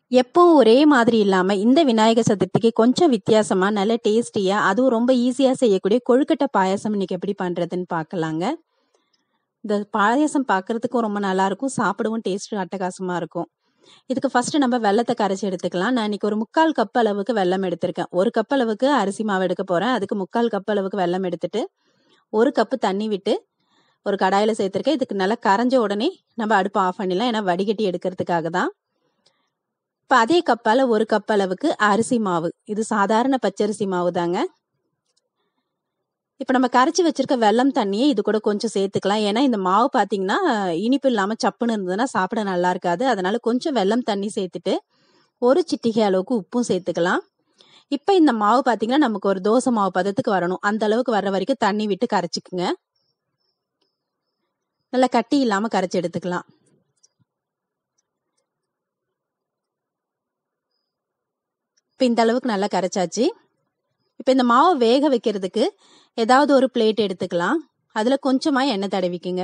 எப்பவும் ஒரே மாதிரி இல்லாம இந்த விநாயகர் சதுர்த்திக்கு கொஞ்சம் வித்தியாசமா நல்ல டேஸ்டியா அதுவும் ரொம்ப ஈஸியா செய்யக்கூடிய கொழுக்கட்டை பாயாசம் இன்னைக்கு எப்படி பண்றதுன்னு பார்க்கலாங்க இந்த பாயாசம் பார்க்கறதுக்கும் ரொம்ப நல்லா இருக்கும் சாப்பிடவும் டேஸ்ட் அட்டகாசமா இருக்கும் இதுக்கு ஃபர்ஸ்ட் நம்ம வெள்ளத்தை கரைச்சி எடுத்துக்கலாம் நான் இன்னைக்கு ஒரு முக்கால் கப் அளவுக்கு வெல்லம் எடுத்திருக்கேன் ஒரு கப் அளவுக்கு அரிசி மாவு எடுக்க போறேன் அதுக்கு முக்கால் கப் அளவுக்கு வெல்லம் எடுத்துட்டு ஒரு கப்பு தண்ணி விட்டு ஒரு கடாயில சேர்த்திருக்கேன் இதுக்கு நல்லா கரைஞ்ச உடனே நம்ம அடுப்பு ஆஃப் பண்ணிடலாம் ஏன்னா வடிகட்டி எடுக்கிறதுக்காக தான் இப்போ அதே கப்பால ஒரு கப் அளவுக்கு அரிசி மாவு இது சாதாரண பச்சரிசி மாவு தாங்க இப்போ நம்ம கரைச்சி வச்சிருக்க வெல்லம் தண்ணியை இது கூட கொஞ்சம் சேர்த்துக்கலாம் ஏன்னா இந்த மாவு பார்த்தீங்கன்னா இனிப்பு இல்லாமல் சப்புன்னு இருந்ததுன்னா சாப்பிட நல்லா இருக்காது அதனால கொஞ்சம் வெல்லம் தண்ணி சேர்த்துட்டு ஒரு சிட்டிகை அளவுக்கு உப்பும் சேர்த்துக்கலாம் இப்போ இந்த மாவு பார்த்தீங்கன்னா நமக்கு ஒரு தோசை மாவு பதத்துக்கு வரணும் அந்த அளவுக்கு வர்ற வரைக்கும் தண்ணி விட்டு கரைச்சிக்குங்க நல்லா கட்டி இல்லாமல் கரைச்சி எடுத்துக்கலாம் இப்போ இந்த அளவுக்கு நல்லா கரைச்சாச்சு இப்போ இந்த மாவை வேக வைக்கிறதுக்கு ஏதாவது ஒரு பிளேட் எடுத்துக்கலாம் அதில் கொஞ்சமாக எண்ணெய் தடவிக்குங்க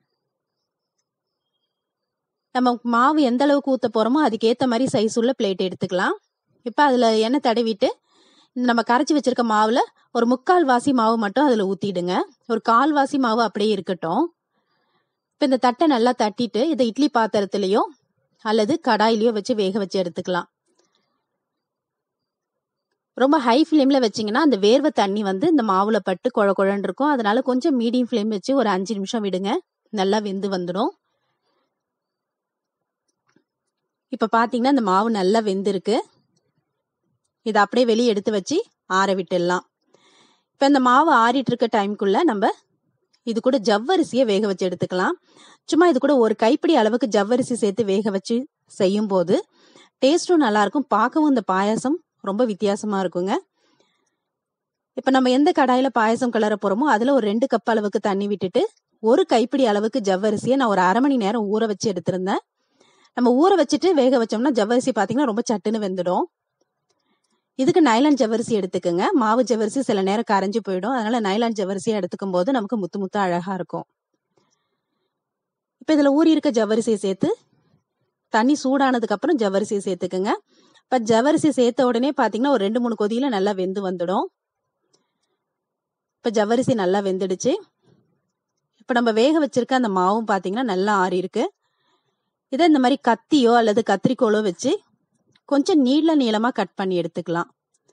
நம்ம மாவு எந்த அளவுக்கு ஊற்ற போகிறோமோ அதுக்கேற்ற மாதிரி சைஸ் உள்ள பிளேட் எடுத்துக்கலாம் இப்போ அதில் எண்ணெய் தடவிட்டு நம்ம கரைச்சி வச்சிருக்க மாவில் ஒரு முக்கால் வாசி மாவு மட்டும் அதில் ஊற்றிடுங்க ஒரு கால் வாசி மாவு அப்படியே இருக்கட்டும் இப்போ இந்த தட்டை நல்லா தட்டிட்டு இதை இட்லி பாத்திரத்துலேயோ அல்லது கடாயிலையோ வச்சு வேக வச்சு எடுத்துக்கலாம் ரொம்ப ஹை ஃப்ளேமில் வச்சிங்கன்னா அந்த வேர்வை தண்ணி வந்து இந்த மாவில் பட்டு குழ குழன்னு இருக்கும் அதனால கொஞ்சம் மீடியம் ஃப்ளேம் வச்சு ஒரு அஞ்சு நிமிஷம் விடுங்க நல்லா வெந்து வந்துடும் இப்போ பார்த்தீங்கன்னா இந்த மாவு நல்லா வெந்திருக்கு இதை அப்படியே வெளியே எடுத்து வச்சு ஆற விட்டுடலாம் இப்போ இந்த மாவு ஆறிட்டு இருக்க டைம்குள்ள நம்ம இது கூட ஜவ்வரிசியை வேக வச்சு எடுத்துக்கலாம் சும்மா இது கூட ஒரு கைப்பிடி அளவுக்கு ஜவ்வரிசி சேர்த்து வேக வச்சு செய்யும் போது டேஸ்ட்டும் நல்லா இருக்கும் பார்க்கவும் இந்த பாயாசம் ரொம்ப வித்தியாசமா இருக்குங்க இப்போ நம்ம எந்த கடாயில பாயசம் கிளற போறோமோ அதுல ஒரு ரெண்டு கப் அளவுக்கு தண்ணி விட்டுட்டு ஒரு கைப்பிடி அளவுக்கு ஜவ்வரிசியை நான் ஒரு அரை மணி நேரம் ஊற வச்சு எடுத்திருந்தேன் நம்ம ஊற வச்சுட்டு வேக வச்சோம்னா ஜவ்வரிசி பார்த்தீங்கன்னா ரொம்ப சட்டுன்னு வெந்துடும் இதுக்கு நைலான் ஜவ்வரிசி எடுத்துக்கோங்க மாவு ஜவ்வரிசி சில நேரம் கரைஞ்சு போயிடும் அதனால நைலான் ஜவ்வரிசியை எடுத்துக்கும் போது நமக்கு முத்து முத்து அழகா இருக்கும் இப்போ இதுல ஊறி இருக்க ஜவ்வரிசியை சேர்த்து தண்ணி சூடானதுக்கு அப்புறம் ஜவ்வரிசியை சேர்த்துக்குங்க இப்போ ஜவ்வரிசி சேர்த்த உடனே பார்த்தீங்கன்னா ஒரு ரெண்டு மூணு கொதியில நல்லா வெந்து வந்துடும் இப்போ ஜவ்வரிசி நல்லா வெந்துடுச்சு இப்போ நம்ம வேக வச்சிருக்க அந்த மாவும் பார்த்தீங்கன்னா நல்லா ஆறி இருக்கு இதை இந்த மாதிரி கத்தியோ அல்லது கத்திரிக்கோலோ வச்சு கொஞ்சம் நீள நீளமா கட் பண்ணி எடுத்துக்கலாம்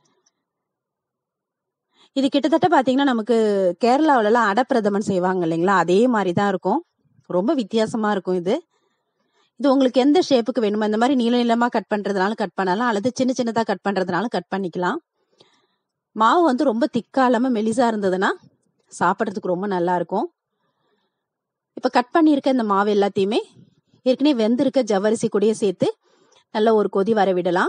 இது கிட்டத்தட்ட பாத்தீங்கன்னா நமக்கு கேரளாவிலலாம் அடப்பிரதமன் செய்வாங்க இல்லைங்களா அதே மாதிரி தான் இருக்கும் ரொம்ப வித்தியாசமா இருக்கும் இது இது உங்களுக்கு எந்த ஷேப்புக்கு வேணுமோ இந்த மாதிரி நீள நீளமா கட் பண்றதுனால கட் பண்ணலாம் அல்லது சின்ன சின்னதா கட் பண்றதுனால கட் பண்ணிக்கலாம் மாவு வந்து ரொம்ப திக்கா இல்லாம மெலிசா இருந்ததுன்னா சாப்பிட்றதுக்கு ரொம்ப நல்லா இருக்கும் இப்ப கட் பண்ணியிருக்க இந்த மாவு எல்லாத்தையுமே ஏற்கனவே வெந்திருக்க ஜவ்வரிசி கூடயே சேர்த்து நல்லா ஒரு கொதி வர விடலாம்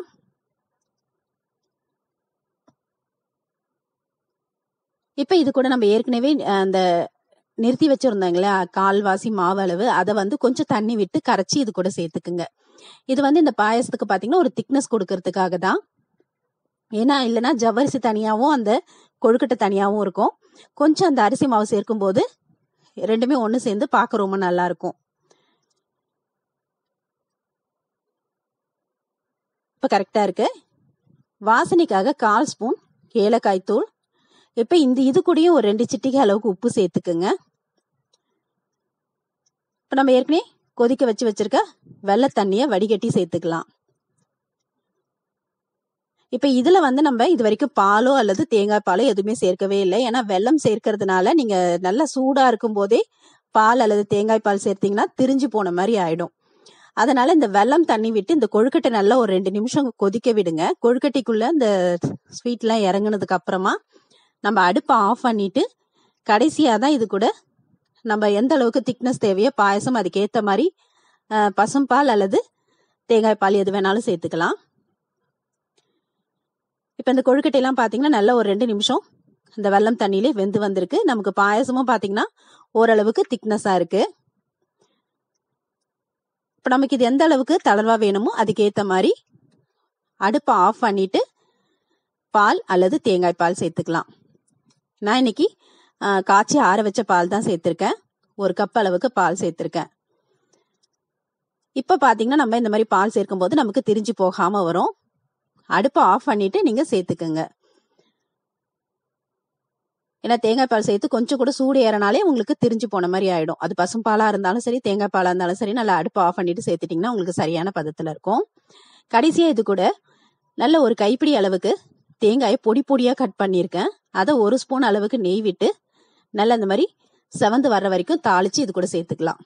இப்ப இது கூட நம்ம ஏற்கனவே அந்த நிறுத்தி வச்சிருந்தாங்களே கால்வாசி மாவு அளவு அதை வந்து கொஞ்சம் தண்ணி விட்டு கரைச்சி இது கூட சேர்த்துக்குங்க இது வந்து இந்த பாயசத்துக்கு பாத்தீங்கன்னா ஒரு திக்னஸ் கொடுக்கறதுக்காக தான் ஏன்னா இல்லைன்னா ஜவ்வரிசி தனியாவும் அந்த கொழுக்கட்டை தனியாவும் இருக்கும் கொஞ்சம் அந்த அரிசி மாவு சேர்க்கும் போது ரெண்டுமே ஒன்று சேர்ந்து பார்க்க ரொம்ப நல்லா இருக்கும் இப்போ கரெக்டாக இருக்கு வாசனைக்காக கால் ஸ்பூன் ஏலக்காய் தூள் இப்போ இந்த இது கூடயும் ஒரு ரெண்டு சிட்டிகை அளவுக்கு உப்பு சேர்த்துக்குங்க இப்போ நம்ம ஏற்கனவே கொதிக்க வச்சு வச்சிருக்க வெள்ளை தண்ணியை வடிகட்டி சேர்த்துக்கலாம் இப்போ இதுல வந்து நம்ம இது வரைக்கும் பாலோ அல்லது தேங்காய் பாலோ எதுவுமே சேர்க்கவே இல்லை ஏன்னா வெள்ளம் சேர்க்கறதுனால நீங்க நல்லா சூடா இருக்கும் போதே பால் அல்லது தேங்காய் பால் சேர்த்தீங்கன்னா திரிஞ்சு போன மாதிரி ஆயிடும் அதனால இந்த வெள்ளம் தண்ணி விட்டு இந்த கொழுக்கட்டை நல்லா ஒரு ரெண்டு நிமிஷம் கொதிக்க விடுங்க கொழுக்கட்டைக்குள்ள இந்த ஸ்வீட்லாம் இறங்குனதுக்கு அப்புறமா நம்ம அடுப்பை ஆஃப் பண்ணிட்டு கடைசியாக தான் இது கூட நம்ம எந்த அளவுக்கு திக்னஸ் தேவையோ பாயசம் அதுக்கேற்ற மாதிரி பசும்பால் அல்லது தேங்காய் பால் எது வேணாலும் சேர்த்துக்கலாம் இப்போ இந்த கொழுக்கட்டையெல்லாம் பார்த்தீங்கன்னா நல்லா ஒரு ரெண்டு நிமிஷம் இந்த வெள்ளம் தண்ணியிலே வெந்து வந்திருக்கு நமக்கு பாயசமும் பார்த்தீங்கன்னா ஓரளவுக்கு திக்னஸாக இருக்கு இப்போ நமக்கு இது எந்த அளவுக்கு தளர்வா வேணுமோ அதுக்கேற்ற மாதிரி அடுப்பை ஆஃப் பண்ணிட்டு பால் அல்லது தேங்காய் பால் சேர்த்துக்கலாம் நான் இன்னைக்கு காய்ச்சி ஆற வச்ச பால் தான் சேர்த்துருக்கேன் ஒரு கப் அளவுக்கு பால் சேர்த்துருக்கேன் இப்ப பாத்தீங்கன்னா நம்ம இந்த மாதிரி பால் சேர்க்கும் போது நமக்கு திரிஞ்சு போகாம வரும் அடுப்பை ஆஃப் பண்ணிட்டு நீங்க சேர்த்துக்குங்க ஏன்னா தேங்காய் பால் சேர்த்து கொஞ்சம் கூட சூடு ஏறனாலே உங்களுக்கு திரிஞ்சு போன மாதிரி ஆயிடும் அது பசும்பாலா இருந்தாலும் சரி தேங்காய் பாலா இருந்தாலும் சரி நல்லா அடுப்பை ஆஃப் பண்ணிட்டு சேர்த்துட்டீங்கன்னா உங்களுக்கு சரியான பதத்துல இருக்கும் கடைசியா இது கூட நல்ல ஒரு கைப்பிடி அளவுக்கு தேங்காயை பொடி பொடியா கட் பண்ணியிருக்கேன் அதை ஒரு ஸ்பூன் அளவுக்கு நெய் விட்டு நல்லா இந்த மாதிரி செவந்து வர்ற வரைக்கும் தாளிச்சு இது கூட சேர்த்துக்கலாம்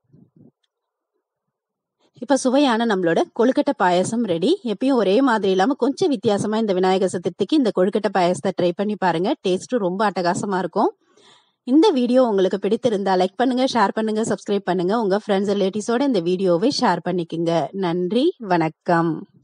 இப்ப சுவையான நம்மளோட கொழுக்கட்டை பாயசம் ரெடி எப்பயும் ஒரே மாதிரி இல்லாம கொஞ்சம் வித்தியாசமா இந்த விநாயகர் சதுர்த்திக்கு இந்த கொழுக்கட்டை பாயசத்தை ட்ரை பண்ணி பாருங்க டேஸ்ட்டும் ரொம்ப அட்டகாசமா இருக்கும் இந்த வீடியோ உங்களுக்கு பிடித்திருந்தா லைக் பண்ணுங்க ஷேர் பண்ணுங்க சப்ஸ்கிரைப் பண்ணுங்க உங்க ஃப்ரெண்ட்ஸ் ரிலேட்டிவ்ஸோட இந்த வீடியோவை ஷேர் பண்ணிக்கோங்க நன்றி வணக்கம்